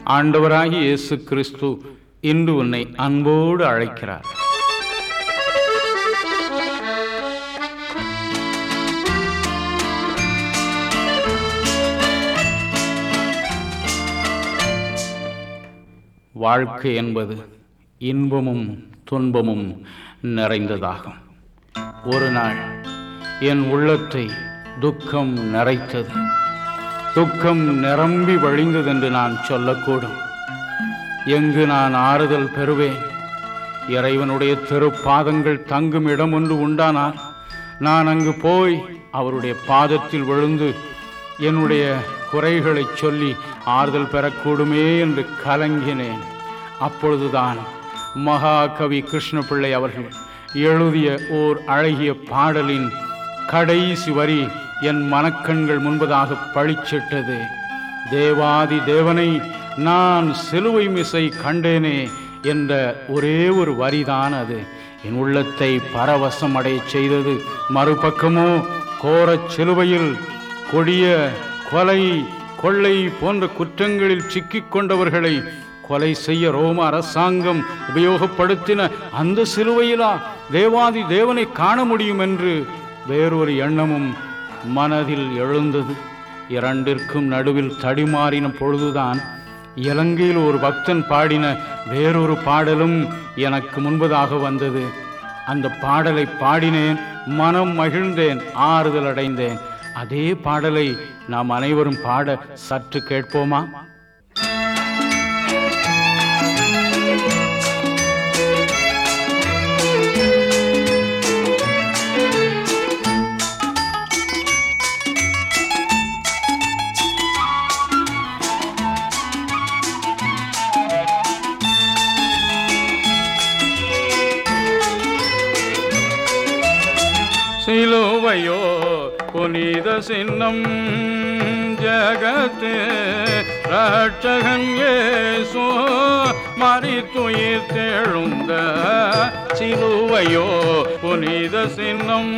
ஆண்டவராகிய இயேசு கிறிஸ்து இன்று உன்னை அன்போடு அழைக்கிறார் வாழ்க்கை என்பது இன்பமும் துன்பமும் நிறைந்ததாகும் ஒரு நாள் என் உள்ளத்தை துக்கம் நிறைத்தது துக்கம் நிரம்பி வழிந்ததென்று நான் சொல்லக்கூடும் எங்கு நான் ஆறுதல் பெறுவேன் இறைவனுடைய திருப்பாதங்கள் தங்கும் இடம் ஒன்று உண்டானால் நான் அங்கு போய் அவருடைய பாதத்தில் விழுந்து என்னுடைய குறைகளைச் சொல்லி ஆறுதல் பெறக்கூடுமே என்று கலங்கினேன் அப்பொழுதுதான் மகாகவி கிருஷ்ணபிள்ளை அவர்கள் எழுதிய ஓர் அழகிய பாடலின் கடைசி வரி என் மனக்கண்கள் முன்பதாக பளிச்சிட்டது தேவாதி தேவனை நான் சிலுவை மிசை கண்டேனே என்ற ஒரே ஒரு வரிதான் அது என் உள்ளத்தை பரவசம் அடையச் செய்தது மறுபக்கமோ கோரச் சிலுவையில் கொடிய கொலை கொள்ளை போன்ற குற்றங்களில் சிக்கிக் கொண்டவர்களை கொலை செய்ய ரோம அரசாங்கம் உபயோகப்படுத்தின அந்த சிலுவையிலா தேவாதி தேவனை காண முடியும் என்று வேறொரு எண்ணமும் மனதில் எழுந்தது இரண்டிற்கும் நடுவில் தடிமாறின பொழுதுதான் இலங்கையில் ஒரு பக்தன் பாடின வேறொரு பாடலும் எனக்கு முன்பதாக வந்தது அந்த பாடலை பாடினேன் மனம் மகிழ்ந்தேன் ஆறுதல் அடைந்தேன் அதே பாடலை நாம் அனைவரும் பாட சற்று கேட்போமா சிலுவையோ புனித சின்னம் ஜகத்து ரட்சகன் ஏசோ மறித்துயிர் தெழுந்த சிலுவையோ புனித சின்னம்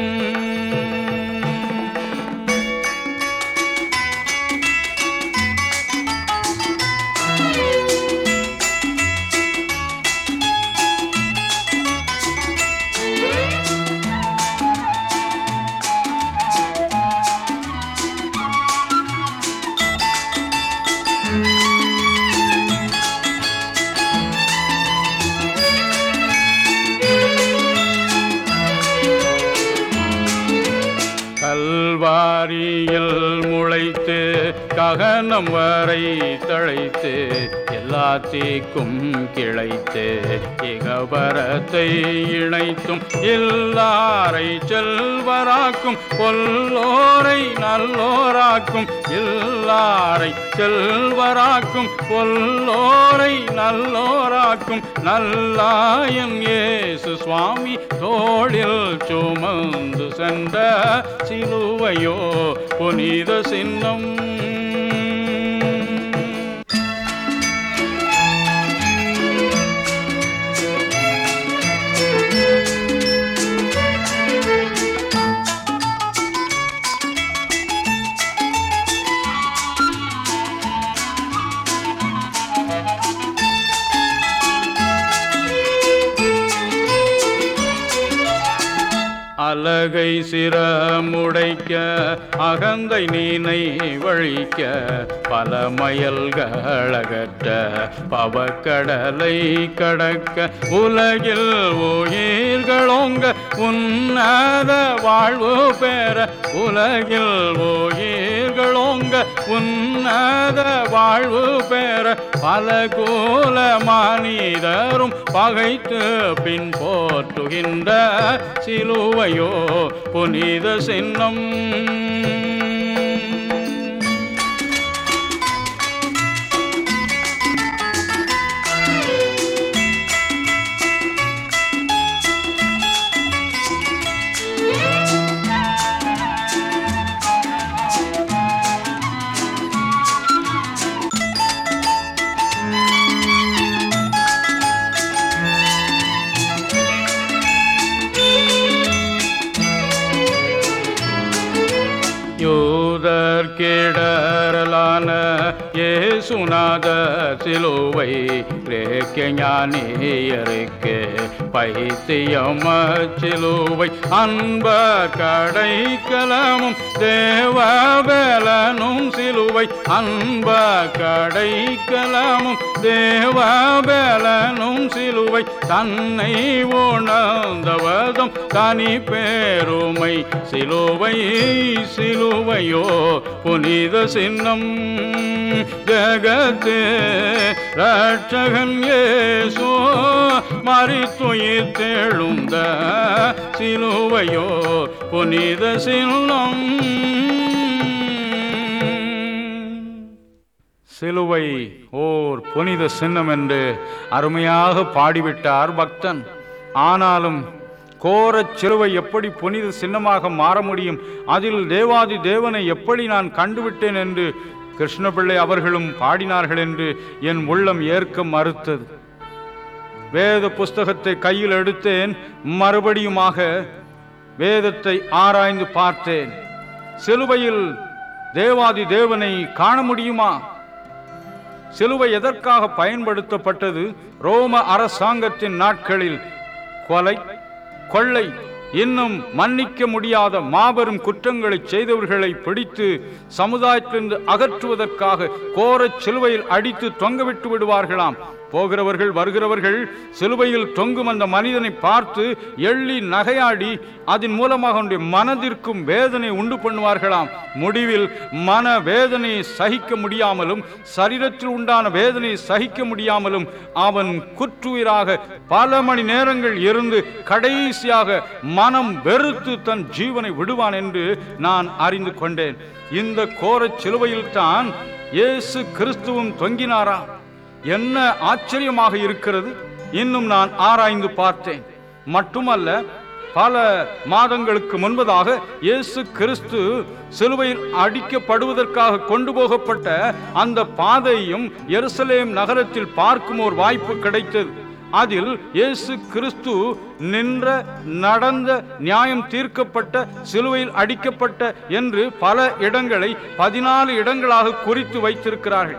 கல்வாரியில் முளைத்து ககனம் வரை தழைத்து எல்லா தீக்கும் கிளைத்து இகபரத்தை இணைத்தும் எல்லாரை செல்வராக்கும் கொல்லோரை நல்லோராக்கும் எல்லாரை செல்வராக்கும் கொல்லோரை நல்லோராக்கும் நல்லாயன் இயேசு சுவாமி தோளில் சுமந்து சென்ற சிலுவையோ புனித சின்னம் அலகை சிரமுடைக்க அகந்தை நீனை வழிக்க பல மயல்களகற்ற பவக்கடலை கடக்க உலகில் உயிர்களோங்க உன்னத வாழ்வு பெற உலகில் உயிர்களோங்க உன்னத வாழ்வு பெற பல கூல மனிதரும் பகைத்து பின் போற்றுகின்ற சிலுவையோ புனித சின்னம் யூதர்கிடரலான ஏசுநாத சிலுவை ரேக்க ஞானியருக்கு பைத்தியம சிலுவை அன்ப கடைக்கலமும் தேவபலனும் சிலுவை அன்ப கடைக்கலமும் தேவபலனும் சிலுவை தன்னை உணர்ந்தவதும் தனி பேருமை சிலுவை சிலுவையோ புனித சின்னம் ஜகத்து ரட்சகன் ஏசோ மறித்துயிர் தெழுந்த சிலுவையோ புனித சின்னம் சிலுவை ஓர் புனித சின்னம் என்று அருமையாக பாடிவிட்டார் பக்தன் ஆனாலும் கோரச் சிலுவை எப்படி புனித சின்னமாக மாற முடியும் அதில் தேவாதி தேவனை எப்படி நான் கண்டுவிட்டேன் என்று கிருஷ்ணபிள்ளை அவர்களும் பாடினார்கள் என்று என் உள்ளம் ஏற்க மறுத்தது வேத புஸ்தகத்தை கையில் எடுத்தேன் மறுபடியுமாக வேதத்தை ஆராய்ந்து பார்த்தேன் சிலுவையில் தேவாதி தேவனை காண முடியுமா சிலுவை எதற்காக பயன்படுத்தப்பட்டது ரோம அரசாங்கத்தின் நாட்களில் கொலை கொள்ளை இன்னும் மன்னிக்க முடியாத மாபெரும் குற்றங்களை செய்தவர்களை பிடித்து சமுதாயத்திலிருந்து அகற்றுவதற்காக கோரச் சிலுவையில் அடித்து தொங்கவிட்டு விடுவார்களாம் போகிறவர்கள் வருகிறவர்கள் சிலுவையில் தொங்கும் அந்த மனிதனை பார்த்து எள்ளி நகையாடி அதன் மூலமாக அவனுடைய மனதிற்கும் வேதனை உண்டு பண்ணுவார்களாம் முடிவில் மன வேதனையை சகிக்க முடியாமலும் சரீரத்தில் உண்டான வேதனையை சகிக்க முடியாமலும் அவன் குற்றுயிராக பல மணி நேரங்கள் இருந்து கடைசியாக மனம் வெறுத்து தன் ஜீவனை விடுவான் என்று நான் அறிந்து கொண்டேன் இந்த கோரச் சிலுவையில் தான் இயேசு கிறிஸ்துவும் தொங்கினாராம் என்ன ஆச்சரியமாக இருக்கிறது இன்னும் நான் ஆராய்ந்து பார்த்தேன் மட்டுமல்ல பல மாதங்களுக்கு முன்பதாக இயேசு கிறிஸ்து சிலுவையில் அடிக்கப்படுவதற்காக கொண்டு போகப்பட்ட அந்த பாதையும் எருசலேம் நகரத்தில் பார்க்கும் ஒரு வாய்ப்பு கிடைத்தது அதில் இயேசு கிறிஸ்து நின்ற நடந்த நியாயம் தீர்க்கப்பட்ட சிலுவையில் அடிக்கப்பட்ட என்று பல இடங்களை பதினாலு இடங்களாக குறித்து வைத்திருக்கிறார்கள்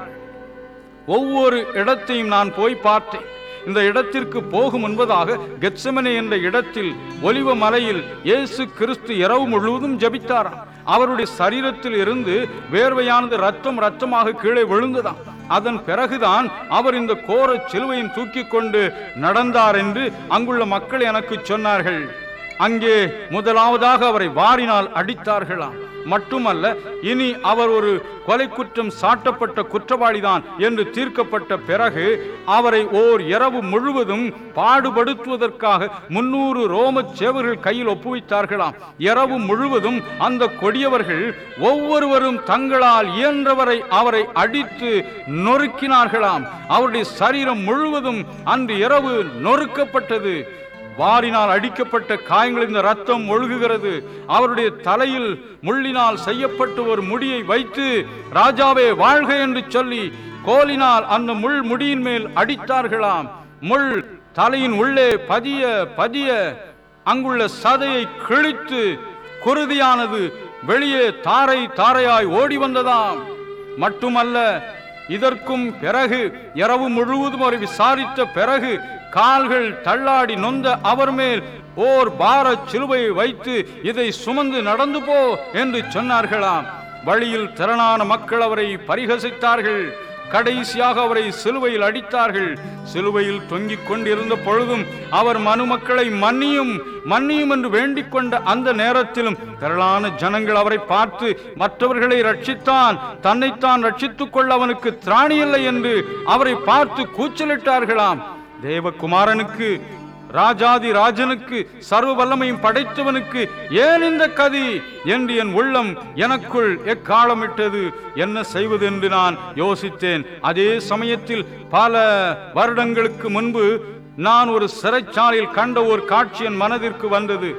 ஒவ்வொரு இடத்தையும் நான் போய் பார்த்தேன் இந்த இடத்திற்கு போகும் முன்பதாக கெத்செமனே என்ற இடத்தில் ஒலிவ மலையில் இயேசு கிறிஸ்து இரவு முழுவதும் ஜபித்தாராம் அவருடைய சரீரத்தில் இருந்து வேர்வையானது ரத்தம் ரத்தமாக கீழே விழுந்ததாம் அதன் பிறகுதான் அவர் இந்த கோர சிலுவையும் தூக்கி கொண்டு நடந்தார் என்று அங்குள்ள மக்கள் எனக்கு சொன்னார்கள் அங்கே முதலாவதாக அவரை வாரினால் அடித்தார்களாம் மட்டுமல்ல இனி அவர் ஒரு கொலை குற்றம் சாட்டப்பட்ட குற்றவாளிதான் என்று தீர்க்கப்பட்ட பிறகு அவரை ஓர் இரவு முழுவதும் பாடுபடுத்துவதற்காக முன்னூறு ரோம சேவர்கள் கையில் ஒப்புவித்தார்களாம் இரவு முழுவதும் அந்த கொடியவர்கள் ஒவ்வொருவரும் தங்களால் இயன்றவரை அவரை அடித்து நொறுக்கினார்களாம் அவருடைய சரீரம் முழுவதும் அன்று இரவு நொறுக்கப்பட்டது வாரினால் அடிக்கப்பட்ட காயங்களில் இந்த ரத்தம் ஒழுகுகிறது அவருடைய தலையில் முள்ளினால் செய்யப்பட்ட ஒரு முடியை வைத்து ராஜாவே வாழ்க என்று சொல்லி கோலினால் அந்த முள் முடியின் மேல் அடித்தார்களாம் முள் தலையின் உள்ளே பதிய பதிய அங்குள்ள சதையை கிழித்து குருதியானது வெளியே தாரை தாரையாய் ஓடி வந்ததாம் மட்டுமல்ல இதற்கும் பிறகு இரவு முழுவதும் அவர் விசாரித்த பிறகு கால்கள் தள்ளாடி நொந்த அவர் மேல் ஓர் பார சிலுவையை வைத்து இதை சுமந்து நடந்து போ என்று சொன்னார்களாம் வழியில் திரளான மக்கள் அவரை பரிகசித்தார்கள் கடைசியாக அவரை சிலுவையில் அடித்தார்கள் சிலுவையில் தொங்கிக் கொண்டிருந்த பொழுதும் அவர் மனுமக்களை மன்னியும் மன்னியும் என்று வேண்டிக் கொண்ட அந்த நேரத்திலும் திரளான ஜனங்கள் அவரை பார்த்து மற்றவர்களை ரட்சித்தான் தன்னைத்தான் ரட்சித்துக் கொள்ள அவனுக்கு திராணியில்லை என்று அவரை பார்த்து கூச்சலிட்டார்களாம் தேவகுமாரனுக்கு ராஜாதி ராஜனுக்கு சர்வ வல்லமையும் படைத்தவனுக்கு ஏன் இந்த கதி என்று என் உள்ளம் எனக்குள் எக்காலமிட்டது என்ன செய்வது என்று நான் யோசித்தேன் அதே சமயத்தில் பல வருடங்களுக்கு முன்பு நான் ஒரு சிறைச்சாலையில் கண்ட ஒரு காட்சி என் மனதிற்கு வந்தது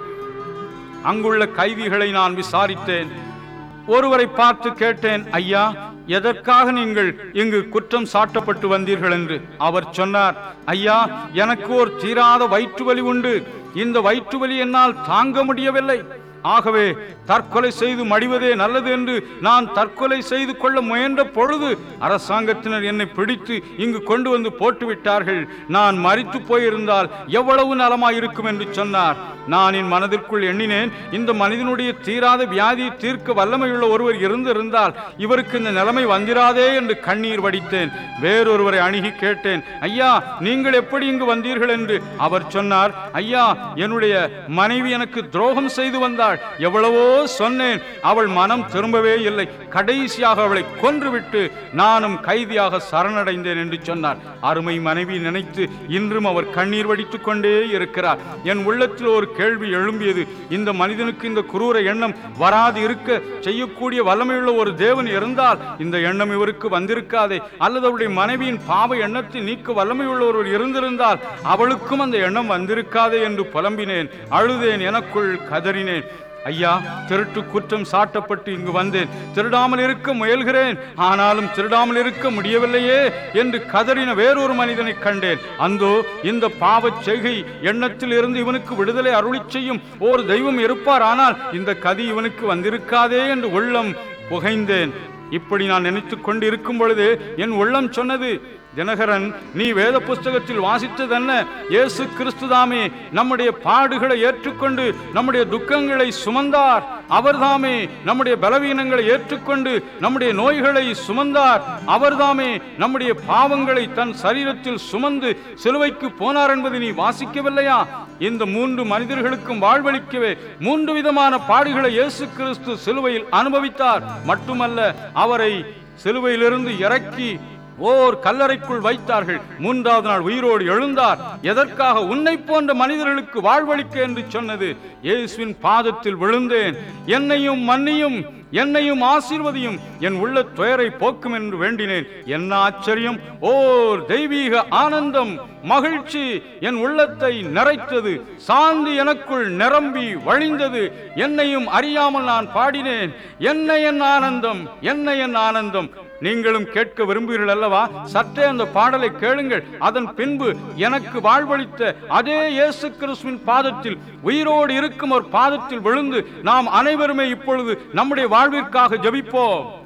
அங்குள்ள கைதிகளை நான் விசாரித்தேன் ஒருவரை பார்த்து கேட்டேன் ஐயா எதற்காக நீங்கள் இங்கு குற்றம் சாட்டப்பட்டு வந்தீர்கள் என்று அவர் சொன்னார் ஐயா எனக்கு ஒரு தீராத வயிற்று வலி உண்டு இந்த வயிற்று வலி என்னால் தாங்க முடியவில்லை ஆகவே தற்கொலை செய்து மடிவதே நல்லது என்று நான் தற்கொலை செய்து கொள்ள முயன்ற பொழுது அரசாங்கத்தினர் என்னை பிடித்து இங்கு கொண்டு வந்து போட்டுவிட்டார்கள் நான் மறித்து போயிருந்தால் எவ்வளவு நலமாய் இருக்கும் என்று சொன்னார் நான் என் மனதிற்குள் எண்ணினேன் இந்த மனிதனுடைய தீராத வியாதியை தீர்க்க வல்லமையுள்ள ஒருவர் இருந்திருந்தால் இவருக்கு இந்த நிலைமை வந்திராதே என்று கண்ணீர் வடித்தேன் வேறொருவரை அணுகி கேட்டேன் ஐயா நீங்கள் எப்படி இங்கு வந்தீர்கள் என்று அவர் சொன்னார் ஐயா என்னுடைய மனைவி எனக்கு துரோகம் செய்து வந்தாள் எவ்வளவோ சொன்னேன் அவள் மனம் திரும்பவே இல்லை கடைசியாக அவளை கொன்றுவிட்டு நானும் கைதியாக சரணடைந்தேன் என்று சொன்னார் அருமை மனைவி நினைத்து இன்றும் அவர் கண்ணீர் வடித்துக் கொண்டே இருக்கிறார் என் உள்ளத்தில் ஒரு கேள்வி எழும்பியது இந்த மனிதனுக்கு இந்த குரூர எண்ணம் வராது இருக்க செய்யக்கூடிய வல்லமையுள்ள ஒரு தேவன் இருந்தால் இந்த எண்ணம் இவருக்கு வந்திருக்காதே அல்லது அவருடைய மனைவியின் பாவ எண்ணத்தை நீக்க வல்லமையுள்ள ஒருவர் இருந்திருந்தால் அவளுக்கும் அந்த எண்ணம் வந்திருக்காதே என்று புலம்பினேன் அழுதேன் எனக்குள் கதறினேன் ஐயா திருட்டு குற்றம் சாட்டப்பட்டு இங்கு வந்தேன் திருடாமல் இருக்க முயல்கிறேன் ஆனாலும் திருடாமல் இருக்க முடியவில்லையே என்று கதறின வேறொரு மனிதனை கண்டேன் அந்தோ இந்த பாவச் செய்கை எண்ணத்தில் இருந்து இவனுக்கு விடுதலை அருளிச் செய்யும் ஓர் தெய்வம் இருப்பார் ஆனால் இந்த கதி இவனுக்கு வந்திருக்காதே என்று உள்ளம் புகைந்தேன் இப்படி நான் நினைத்துக் கொண்டு இருக்கும் பொழுது என் உள்ளம் சொன்னது தினகரன் நீ வேத புஸ்தகத்தில் வாசித்ததென்ன இயேசு கிறிஸ்துதாமே நம்முடைய பாடுகளை ஏற்றுக்கொண்டு நம்முடைய துக்கங்களை சுமந்தார் அவர்தாமே நம்முடைய பலவீனங்களை ஏற்றுக்கொண்டு நம்முடைய நோய்களை சுமந்தார் அவர்தாமே நம்முடைய பாவங்களை தன் சரீரத்தில் சுமந்து சிலுவைக்கு போனார் என்பதை நீ வாசிக்கவில்லையா இந்த மூன்று மனிதர்களுக்கும் வாழ்வளிக்கவே மூன்று விதமான பாடுகளை இயேசு கிறிஸ்து சிலுவையில் அனுபவித்தார் மட்டுமல்ல அவரை சிலுவையிலிருந்து இறக்கி ஓர் கல்லறைக்குள் வைத்தார்கள் மூன்றாவது நாள் உயிரோடு எழுந்தார் எதற்காக உன்னை போன்ற மனிதர்களுக்கு வாழ்வளிக்க என்று சொன்னது இயேசுவின் பாதத்தில் விழுந்தேன் என்னையும் மன்னியும் என்னையும் ஆசீர்வதியும் என் உள்ள துயரை போக்கும் என்று வேண்டினேன் என்ன ஆச்சரியம் ஓர் தெய்வீக ஆனந்தம் மகிழ்ச்சி என் உள்ளத்தை நிறைத்தது சாந்தி எனக்குள் நிரம்பி வழிந்தது என்னையும் அறியாமல் நான் பாடினேன் என்ன என் ஆனந்தம் என்ன என் ஆனந்தம் நீங்களும் கேட்க விரும்புகிறீர்கள் அல்லவா சற்றே அந்த பாடலை கேளுங்கள் அதன் பின்பு எனக்கு வாழ்வளித்த அதே இயேசு கிறிஸ்துவின் பாதத்தில் உயிரோடு இருக்கும் ஒரு பாதத்தில் விழுந்து நாம் அனைவருமே இப்பொழுது நம்முடைய வாழ்விற்காக ஜெபிப்போம்